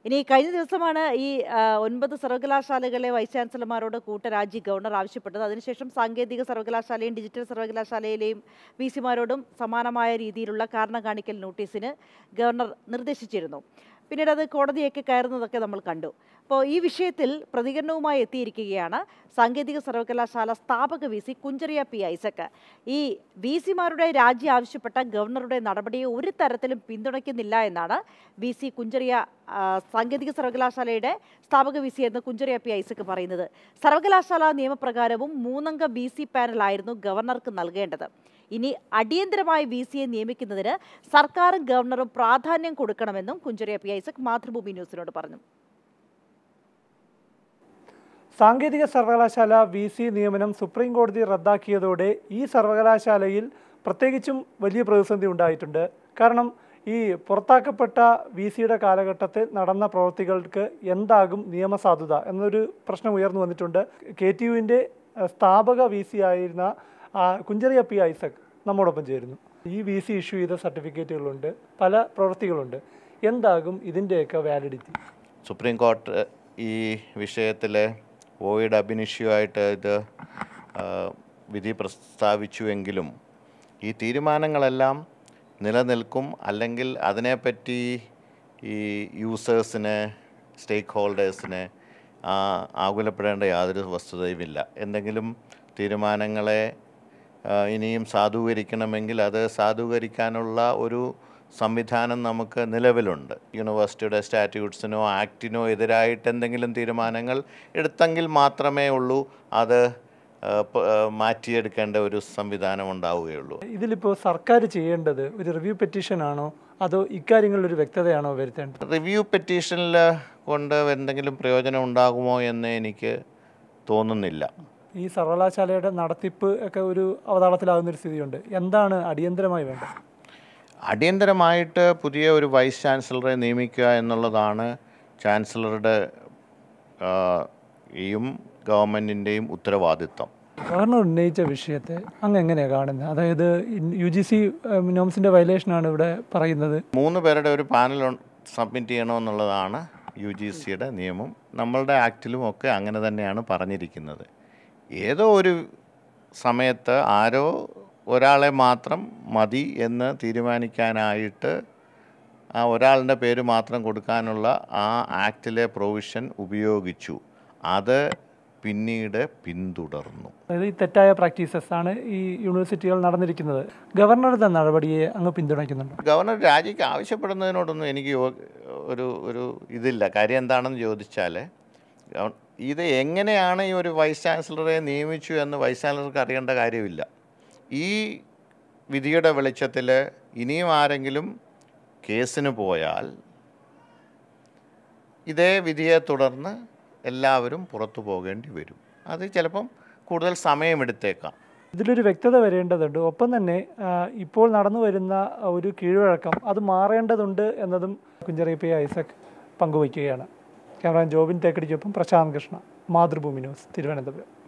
ഇനി കഴിഞ്ഞ ദിവസമാണ് ഈ ആ, ഒൻപത് സർവകലാശാലകളിലെ വൈസ് ചാൻസലർമാരോട് കൂട്ടരാജി ഗവർണർ ആവശ്യപ്പെട്ടത് അതിനുശേഷം സാങ്കേതിക സർവകലാശാലയും ഡിജിറ്റൽ സർവകലാശാലയിലെയും വി സിമാരോടും സമാനമായ രീതിയിലുള്ള കാരണം കാണിക്കൽ നോട്ടീസിന് ഗവർണർ നിർദ്ദേശിച്ചിരുന്നു പിന്നീട് അത് കോടതിയൊക്കെ കയറുന്നതൊക്കെ നമ്മൾ കണ്ടു അപ്പോൾ ഈ വിഷയത്തിൽ പ്രതികരണവുമായി എത്തിയിരിക്കുകയാണ് സാങ്കേതിക സർവകലാശാല സ്ഥാപക V C Kunchariya P Isaac ഈ വി സിമാരുടെ രാജി ആവശ്യപ്പെട്ട ഗവർണറുടെ നടപടിയെ ഒരു തരത്തിലും പിന്തുണയ്ക്കുന്നില്ല എന്നാണ് വി സി കുഞ്ചറിയ ആ, സാങ്കേതിക സർവകലാശാലയുടെ സ്ഥാപക വി സി എന്ന് കുഞ്ചറിയ പി ഐസക് പറയുന്നത് സർവകലാശാല നിയമപ്രകാരവും മൂന്നംഗ ബി സി പാനലായിരുന്നു ഗവർണർക്ക് നൽകേണ്ടത് ഇനി അടിയന്തരമായി വി സിയെ നിയമിക്കുന്നതിന് സർക്കാരും ഗവർണറും പ്രാധാന്യം കൊടുക്കണമെന്നും കുഞ്ചറിയ പി ഐസക് മാതൃഭൂമി ന്യൂസിനോട് പറഞ്ഞു സാങ്കേതിക സർവകലാശാല വി സി നിയമനം സുപ്രീം കോടതി റദ്ദാക്കിയതോടെ ഈ സർവകലാശാലയിൽ പ്രത്യേകിച്ചും വലിയ പ്രതിസന്ധി ഉണ്ടായിട്ടുണ്ട് കാരണം ഈ പുറത്താക്കപ്പെട്ട വി സിയുടെ കാലഘട്ടത്തിൽ നടന്ന പ്രവൃത്തികൾക്ക് എന്താകും നിയമസാധുത എന്നൊരു പ്രശ്നം ഉയർന്നു വന്നിട്ടുണ്ട് കെ ടി യുവിൻ്റെ സ്ഥാപക വി സി ആയിരുന്ന ആ, കുഞ്ചറിയ പി ഐസക് നമ്മോടൊപ്പം ചേരുന്നു ഈ വി സി ഇഷ്യൂ ചെയ്ത സർട്ടിഫിക്കറ്റുകളുണ്ട് പല പ്രവൃത്തികളുണ്ട് എന്താകും ഇതിൻ്റെയൊക്കെ വാലിഡിറ്റി സുപ്രീം കോർട്ട് ഈ വിഷയത്തിൽ ഓയിഡ് അഭിനിഷ്യുമായിട്ട് ഇത് ആ, വിധി പ്രസ്താവിച്ചുവെങ്കിലും ഈ തീരുമാനങ്ങളെല്ലാം നിലനിൽക്കും അല്ലെങ്കിൽ അതിനെപ്പറ്റി ഈ യൂസേഴ്സിന് സ്റ്റേക്ക് ഹോൾഡേഴ്സിന് ആകുലപ്പെടേണ്ട യാതൊരു വസ്തുതയുമില്ല എന്തെങ്കിലും തീരുമാനങ്ങളെ ആ, ഇനിയും സാധൂകരിക്കണമെങ്കിൽ അത് സാധൂകരിക്കാനുള്ള ഒരു സംവിധാനം നമുക്ക് നിലവിലുണ്ട് യൂണിവേഴ്സിറ്റിയുടെ സ്റ്റാറ്റ്യൂട്ട്സിനോ ആക്ടിനോ എതിരായിട്ട് എന്തെങ്കിലും തീരുമാനങ്ങൾ എടുത്തെങ്കിൽ മാത്രമേ ഉള്ളൂ അത് ആ, പ- ആ, മാറ്റിയെടുക്കേണ്ട ഒരു സംവിധാനം ഉണ്ടാവുകയുള്ളൂ ഇതിലിപ്പോൾ സർക്കാർ ചെയ്യേണ്ടത് ഒരു റിവ്യൂ പെറ്റീഷൻ ആണോ അതോ ഇക്കാര്യങ്ങളിൽ ഒരു വ്യക്തതയാണോ വരുത്തേണ്ടത് റിവ്യൂ പെറ്റീഷനിൽ കൊണ്ട് എന്തെങ്കിലും പ്രയോജനം ഉണ്ടാകുമോ എന്ന് എനിക്ക് തോന്നുന്നില്ല ഈ സർവകലാശാലയുടെ നടത്തിപ്പ് ഒക്കെ ഒരു അവതാളത്തിലാകുന്ന ഒരു സ്ഥിതിയുണ്ട് എന്താണ് അടിയന്തരമായി വേണ്ടത് അടിയന്തരമായിട്ട് പുതിയ ഒരു വൈസ് ചാൻസലറെ നിയമിക്കുക എന്നുള്ളതാണ് ചാൻസലറുടെ ആ, യും ഗവൺമെൻറ്റിൻ്റെയും ഉത്തരവാദിത്വം ഗവർണർ ഉന്നയിച്ച വിഷയത്തെ അങ്ങ് എങ്ങനെയാണ് കാണുന്നത് അതായത് യു ജി സി നോംസിൻ്റെ വയലേഷനാണ് ഇവിടെ പറയുന്നത് മൂന്ന് പേരുടെ ഒരു പാനൽ സബ്മിറ്റ് ചെയ്യണമെന്നുള്ളതാണ് യു ജി സിയുടെ നിയമം നമ്മളുടെ ആക്റ്റിലും ഒക്കെ അങ്ങനെ തന്നെയാണ് പറഞ്ഞിരിക്കുന്നത് ഏതോ ഒരു സമയത്ത് ആരോ ഒരാളെ മാത്രം മതി എന്ന് തീരുമാനിക്കാനായിട്ട് ആ ഒരാളുടെ പേര് മാത്രം കൊടുക്കാനുള്ള ആ ആക്റ്റിലെ പ്രൊവിഷൻ ഉപയോഗിച്ചു അത് പിന്നീട് പിന്തുടർന്നു അതായത് ഈ തെറ്റായ പ്രാക്ടീസസ് ആണ് ഈ യൂണിവേഴ്സിറ്റികൾ നടന്നിരിക്കുന്നത് ഗവർണറുടെ നടപടിയെ അങ്ങ് പിന്തുണയ്ക്കുന്നുണ്ട് ഗവർണർ രാജിക്ക് ആവശ്യപ്പെടുന്നതിനോടൊന്നും എനിക്ക് യോ- ഒരു ഒരു ഇതില്ല കാര്യം എന്താണെന്ന് ചോദിച്ചാൽ ഗവ- ഇത് എങ്ങനെയാണ് ഈ ഒരു വൈസ് ചാൻസലറെ നിയമിച്ചു എന്ന് വൈസ് ചാൻസലർക്ക് അറിയേണ്ട കാര്യമില്ല ഈ വിധിയുടെ വെളിച്ചത്തിൽ ഇനിയും ആരെങ്കിലും കേസിന് പോയാൽ ഇതേ വിധിയെ തുടർന്ന് എല്ലാവരും പുറത്തു പോകേണ്ടി വരും അത് ചിലപ്പം കൂടുതൽ സമയമെടുത്തേക്കാം ഇതിലൊരു വ്യക്തത വരേണ്ടതുണ്ട് ഒപ്പം തന്നെ ആ, ഇപ്പോൾ നടന്നു വരുന്ന ഒരു കീഴ്വഴക്കം അത് മാറേണ്ടതുണ്ട് എന്നതും കുഞ്ചറിയ പി ഐസക് പങ്കുവയ്ക്കുകയാണ് ക്യാമറ ജോബിൻ തേക്കടിക്കൊപ്പം പ്രശാന്ത് കൃഷ്ണ മാതൃഭൂമി ന്യൂസ് തിരുവനന്തപുരം